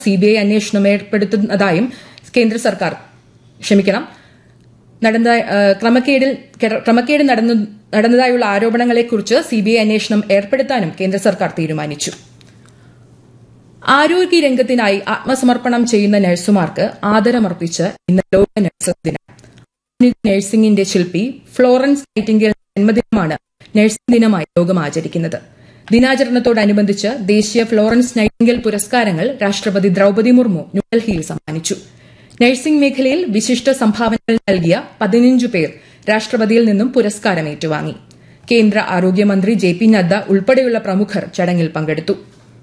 CBI അന്വേഷണം ഏർപ്പെടുത്തുന്നതായും കേന്ദ്ര സർക്കാർ ക്ഷമിക്കണം നടന്ന ആ, ക്രമക്കേടിൽ ക്രമക്കേട് നടന്നു നടന്നതായുള്ള ആരോപണങ്ങളെക്കുറിച്ച് സിബിഐ അന്വേഷണം ഏർപ്പെടുത്താനും കേന്ദ്ര സർക്കാർ തീരുമാനിച്ചു ആരോഗ്യരംഗത്തിനായി ആത്മസമർപ്പണം ചെയ്യുന്ന നഴ്സുമാർക്ക് ആദരമർപ്പിച്ച് ഇന്ന് ലോക നഴ്സസ് ദിനം ആധുനിക നഴ്സിംഗിന്റെ ശില്പി ഫ്ലോറൻസ് നൈറ്റിംഗേൽ ജന്മദിനമാണ് നഴ്സിംഗ് ദിനമായി ലോകം ആചരിക്കുന്നത് ദിനാചരണത്തോടനുബന്ധിച്ച് ദേശീയ ഫ്ലോറൻസ് നൈറ്റിംഗേൽ പുരസ്കാരങ്ങൾ രാഷ്ട്രപതി ദ്രൌപദി മുർമു ന്യൂഡൽഹിയിൽ സമ്മാനിച്ചു നഴ്സിംഗ് മേഖലയിൽ വിശിഷ്ട സംഭാവനകൾ നൽകിയ പതിനഞ്ചു പേർ രാഷ്ട്രപതിയിൽ നിന്നും പുരസ്കാരം ഏറ്റുവാങ്ങി കേന്ദ്ര ആരോഗ്യമന്ത്രി ജെ പി നദ്ദ ഉൾപ്പെടെയുള്ള പ്രമുഖർ ചടങ്ങിൽ പങ്കെടുത്തു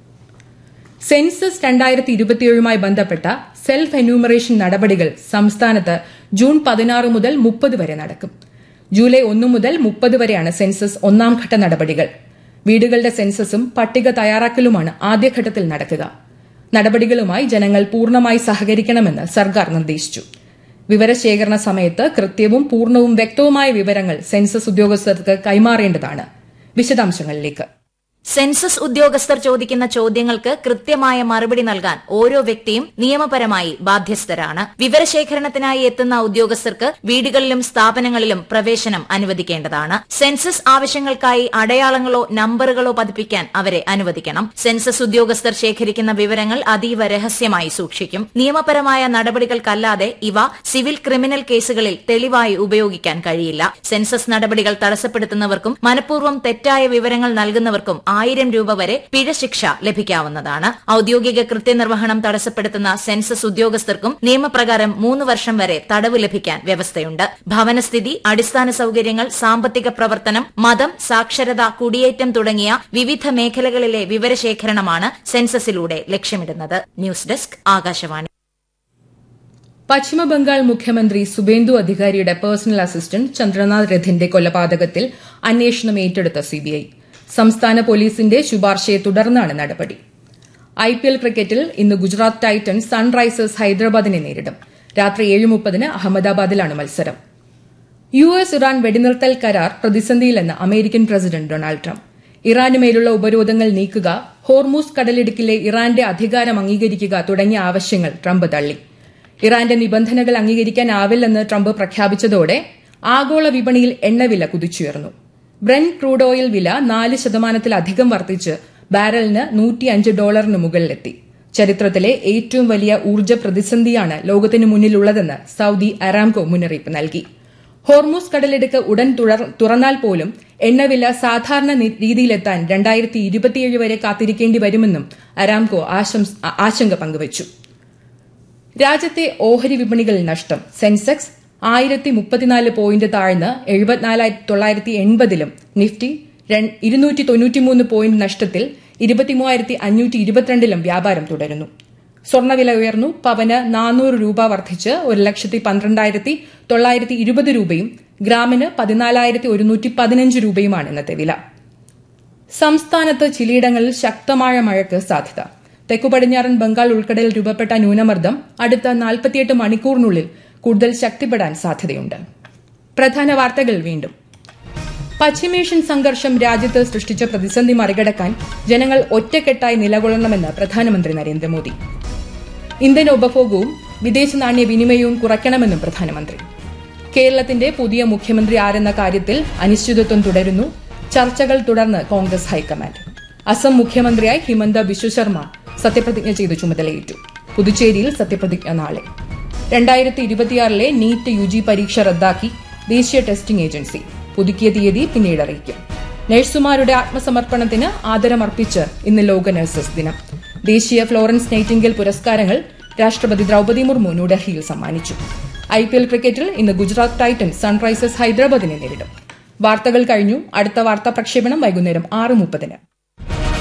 സെൻസസ് രണ്ടായിരത്തി ഇരുപത്തിയേഴുമായി ബന്ധപ്പെട്ട സെൽഫ് എന്യൂമറേഷൻ നടപടികൾ സംസ്ഥാനത്ത് ജൂൺ പതിനാറ് മുതൽ മുപ്പത് വരെ നടക്കും ജൂലൈ ഒന്ന് മുതൽ മുപ്പത് വരെയാണ് സെൻസസ് ഒന്നാം ഘട്ട നടപടികൾ വീടുകളുടെ സെൻസസും പട്ടിക തയ്യാറാക്കലുമാണ് ആദ്യഘട്ടത്തിൽ നടക്കുക നടപടികളുമായി ജനങ്ങൾ പൂർണ്ണമായി സഹകരിക്കണമെന്ന് സർക്കാർ നിർദ്ദേശിച്ചു വിവരശേഖരണ സമയത്ത് കൃത്യവും പൂർണ്ണവും വ്യക്തവുമായ വിവരങ്ങൾ സെൻസസ് ഉദ്യോഗസ്ഥർക്ക് കൈമാറേണ്ടതാണ് വിശദാംശങ്ങളിലേക്ക് സെൻസസ് ഉദ്യോഗസ്ഥർ ചോദിക്കുന്ന ചോദ്യങ്ങൾക്ക് കൃത്യമായ മറുപടി നൽകാൻ ഓരോ വ്യക്തിയും നിയമപരമായി ബാധ്യസ്ഥരാണ് വിവരശേഖരണത്തിനായി എത്തുന്ന ഉദ്യോഗസ്ഥർക്ക് വീടുകളിലും സ്ഥാപനങ്ങളിലും പ്രവേശനം അനുവദിക്കേണ്ടതാണ് സെൻസസ് ആവശ്യങ്ങൾക്കായി അടയാളങ്ങളോ നമ്പറുകളോ പതിപ്പിക്കാൻ അവരെ അനുവദിക്കണം സെൻസസ് ഉദ്യോഗസ്ഥർ ശേഖരിക്കുന്ന വിവരങ്ങൾ അതീവ രഹസ്യമായി സൂക്ഷിക്കും നിയമപരമായ നടപടികൾക്കല്ലാതെ ഇവ സിവിൽ ക്രിമിനൽ കേസുകളിൽ തെളിവായി ഉപയോഗിക്കാൻ കഴിയില്ല സെൻസസ് നടപടികൾ തടസ്സപ്പെടുത്തുന്നവർക്കും മനഃപൂർവ്വം തെറ്റായ വിവരങ്ങൾ നൽകുന്നവർക്കും ആയിരം രൂപ വരെ പിഴ ശിക്ഷ ലഭിക്കാവുന്നതാണ് ഔദ്യോഗിക കൃത്യനിർവഹണം തടസ്സപ്പെടുത്തുന്ന സെൻസസ് ഉദ്യോഗസ്ഥർക്കും നിയമപ്രകാരം മൂന്ന് വർഷം വരെ തടവ് ലഭിക്കാൻ വ്യവസ്ഥയുണ്ട് ഭവനസ്ഥിതി അടിസ്ഥാന സൌകര്യങ്ങൾ സാമ്പത്തിക പ്രവർത്തനം മതം സാക്ഷരത കുടിയേറ്റം തുടങ്ങിയ വിവിധ മേഖലകളിലെ വിവരശേഖരണമാണ് സെൻസസിലൂടെ ലക്ഷ്യമിടുന്നത് ന്യൂസ് ഡെസ്ക് ആകാശവാണി പശ്ചിമബംഗാൾ മുഖ്യമന്ത്രി സുബേന്ദു അധികാരിയുടെ പേഴ്സണൽ അസിസ്റ്റന്റ് ചന്ദ്രനാഥ് രഥിന്റെ കൊലപാതകത്തിൽ അന്വേഷണം ഏറ്റെടുത്ത സിബിഐ സംസ്ഥാന പോലീസിന്റെ ശുപാർശയെ തുടർന്നാണ് നടപടി ഐപിഎൽ ക്രിക്കറ്റിൽ ഇന്ന് ഗുജറാത്ത് ടൈറ്റൻസ് സൺറൈസേഴ്സ് ഹൈദരാബാദിനെ നേരിടും രാത്രി ഏഴ് മുപ്പതിന് അഹമ്മദാബാദിലാണ് മത്സരം യു എസ് ഇറാൻ വെടിനിർത്തൽ കരാർ പ്രതിസന്ധിയിലെന്ന് അമേരിക്കൻ പ്രസിഡന്റ് ഡൊണാൾഡ് ട്രംപ് ഇറാനുമേലുള്ള ഉപരോധങ്ങൾ നീക്കുക ഹോർമൂസ് കടലിടുക്കിലെ ഇറാന്റെ അധികാരം അംഗീകരിക്കുക തുടങ്ങിയ ആവശ്യങ്ങൾ ട്രംപ് തള്ളി ഇറാന്റെ നിബന്ധനകൾ അംഗീകരിക്കാനാവില്ലെന്ന് ട്രംപ് പ്രഖ്യാപിച്ചതോടെ ആഗോള വിപണിയിൽ എണ്ണവില കുതിച്ചുയർന്നു ബ്രെൻ ക്രൂഡ് ഓയിൽ വില നാല് ശതമാനത്തിലധികം വർദ്ധിച്ച് ബാരലിന് നൂറ്റിയഞ്ച് ഡോളറിന് മുകളിലെത്തി ചരിത്രത്തിലെ ഏറ്റവും വലിയ ഊർജ്ജ പ്രതിസന്ധിയാണ് ലോകത്തിനു മുന്നിലുള്ളതെന്ന് സൌദി അറാംകോ മുന്നറിയിപ്പ് നൽകി ഹോർമൂസ് കടലിടുക്ക് ഉടൻ തുറ- തുറന്നാൽ പോലും എണ്ണവില സാധാരണ നി- രീതിയിലെത്താൻ രണ്ടായിരത്തി ഇരുപത്തിയേഴ് വരെ കാത്തിരിക്കേണ്ടി വരുമെന്നും അരാംകോ ആശംസ- ആശങ്ക പങ്കുവച്ചു രാജ്യത്തെ ഓഹരി വിപണികളിൽ നഷ്ടം സെൻസെക്സ് ആയിരത്തി മുപ്പത്തിനാല് പോയിന്റ് താഴ്ന്ന് എഴുപത്തിനാലായിരത്തി തൊള്ളായിരത്തി എൺപതിലും നിഫ്റ്റി രൺ- ഇരുന്നൂറ്റി തൊണ്ണൂറ്റിമൂന്ന് പോയിന്റ് നഷ്ടത്തിൽ ഇരുപത്തിമൂവായിരത്തി അഞ്ഞൂറ്റി ഇരുപത്തിരണ്ടിലും വ്യാപാരം തുടരുന്നു സ്വർണ്ണവില ഉയർന്നു പവന് നാനൂറ് രൂപ വർദ്ധിച്ച് ഒരു ലക്ഷത്തി പന്ത്രണ്ടായിരത്തി തൊള്ളായിരത്തി ഇരുപത് രൂപയും ഗ്രാമിന് പതിനാലായിരത്തി ഒരുന്നൂറ്റി പതിനഞ്ച് രൂപയുമാണ് ഇന്നത്തെ വില സംസ്ഥാനത്ത് ചിലയിടങ്ങളിൽ ശക്തമായ മഴയ്ക്ക് സാധ്യത തെക്കു പടിഞ്ഞാറൻ ബംഗാൾ ഉൾക്കടലിൽ രൂപപ്പെട്ട ന്യൂനമർദ്ദം അടുത്ത നാൽപ്പത്തിയെട്ട് മണിക്കൂറിനുള്ളിൽ കൂടുതൽ ശക്തിപ്പെടാൻ സാധ്യതയുണ്ട് പ്രധാന വാർത്തകൾ വീണ്ടും പശ്ചിമേഷ്യൻ സംഘർഷം രാജ്യത്ത് സൃഷ്ടിച്ച പ്രതിസന്ധി മറികടക്കാൻ ജനങ്ങൾ ഒറ്റക്കെട്ടായി നിലകൊള്ളണമെന്ന് പ്രധാനമന്ത്രി നരേന്ദ്രമോദി ഇന്ത്യൻ ഉപഭോഗവും വിദേശ നാണ്യ വിനിമയവും കുറയ്ക്കണമെന്നും പ്രധാനമന്ത്രി കേരളത്തിന്റെ പുതിയ മുഖ്യമന്ത്രി ആരെന്ന കാര്യത്തിൽ അനിശ്ചിതത്വം തുടരുന്നു ചർച്ചകൾ തുടർന്ന് കോൺഗ്രസ് ഹൈക്കമാൻഡ് അസം മുഖ്യമന്ത്രിയായി ഹിമന്ത ബിശ്വ ശർമ്മ സത്യപ്രതിജ്ഞ ചെയ്ത് ചുമതലയേറ്റു പുതുച്ചേരിയിൽ സത്യപ്രതിജ്ഞ നാളെ രണ്ടായിരത്തി ഇരുപത്തിയാറിലെ നീറ്റ് യു ജി പരീക്ഷ റദ്ദാക്കി ദേശീയ ടെസ്റ്റിംഗ് ഏജൻസി പുതുക്കിയ തീയതി പിന്നീട് അറിയിക്കും നഴ്സുമാരുടെ ആത്മസമർപ്പണത്തിന് ആദരമർപ്പിച്ച് ഇന്ന് ലോക നഴ്സസ് ദിനം ദേശീയ ഫ്ലോറൻസ് നൈറ്റിംഗൽ പുരസ്കാരങ്ങൾ രാഷ്ട്രപതി ദ്രൌപദി മുർമു ന്യൂഡൽഹിയിൽ സമ്മാനിച്ചു ഐ പി എൽ ക്രിക്കറ്റിൽ ഇന്ന് ഗുജറാത്ത് ടൈറ്റൻസ് സൺറൈസേഴ്സ് ഹൈദരാബാദിനെ നേരിടും വാർത്തകൾ കഴിഞ്ഞു അടുത്ത വാർത്താ പ്രക്ഷേപണം വൈകുന്നേരം ആറ് മുപ്പതിന്